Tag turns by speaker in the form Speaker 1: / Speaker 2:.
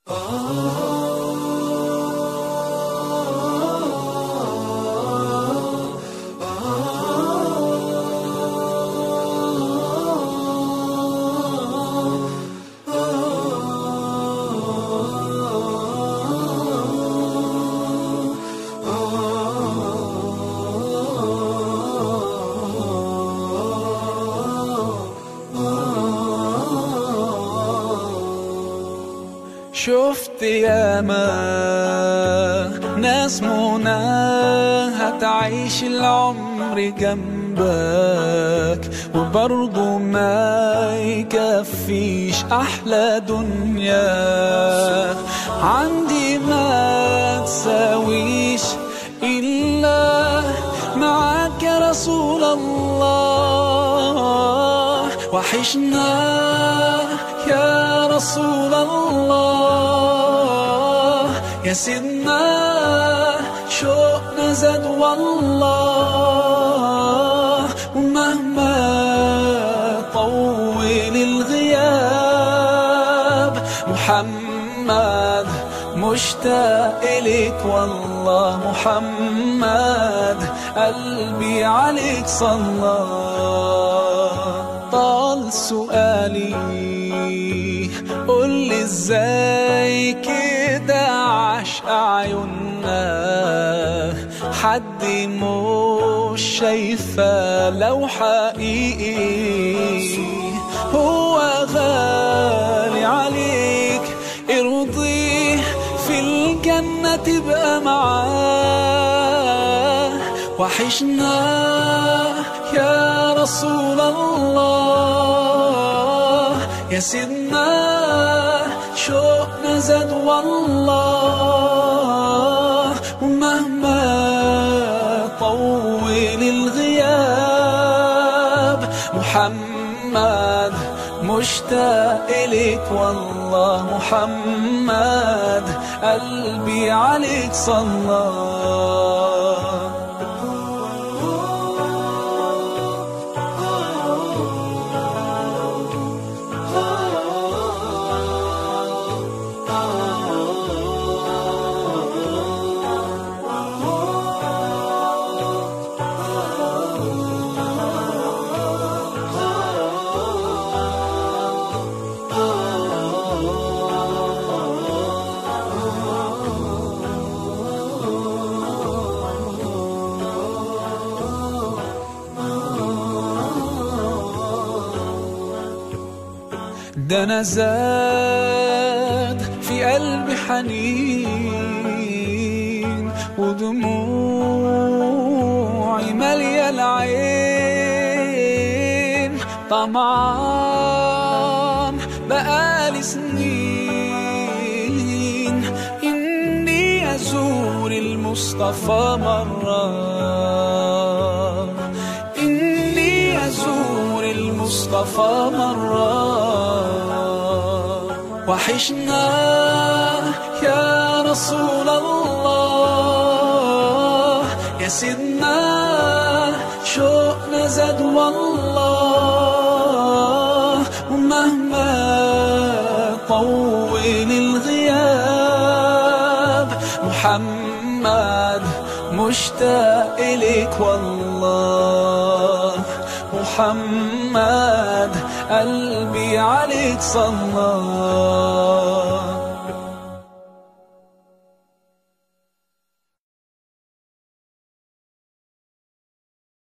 Speaker 1: شفت ياما ناس منى هتعيش العمر جنبك وبرضه ما يكفيش أحلى دنيا عندي ما تساويش إلا معاك يا رسول الله وحشنا يا رسول الله يا سيدنا شوقنا زاد والله ومهما طول الغياب محمد مشتاق إليك والله محمد قلبي عليك صلى طال سؤالي قول لي ازاي كده عشق عيوننا حد مش شايفة لو حقيقي هو غالي عليك ارضيه في الجنة تبقى معاه وحشنا يا رسول الله يا سيدنا شوقنا زاد والله ومهما طول الغياب محمد مشتاق إليك والله محمد قلبي عليك صلى ده انا زاد في قلبي حنين ودموعي مالية العين طمعان بقالي سنين إني أزور المصطفى مرة إني أزور المصطفى مرة وحشنا يا رسول الله يا سيدنا شوقنا زاد والله ومهما طول الغياب محمد مشتاق إليك والله محمد قلبي عليك صلى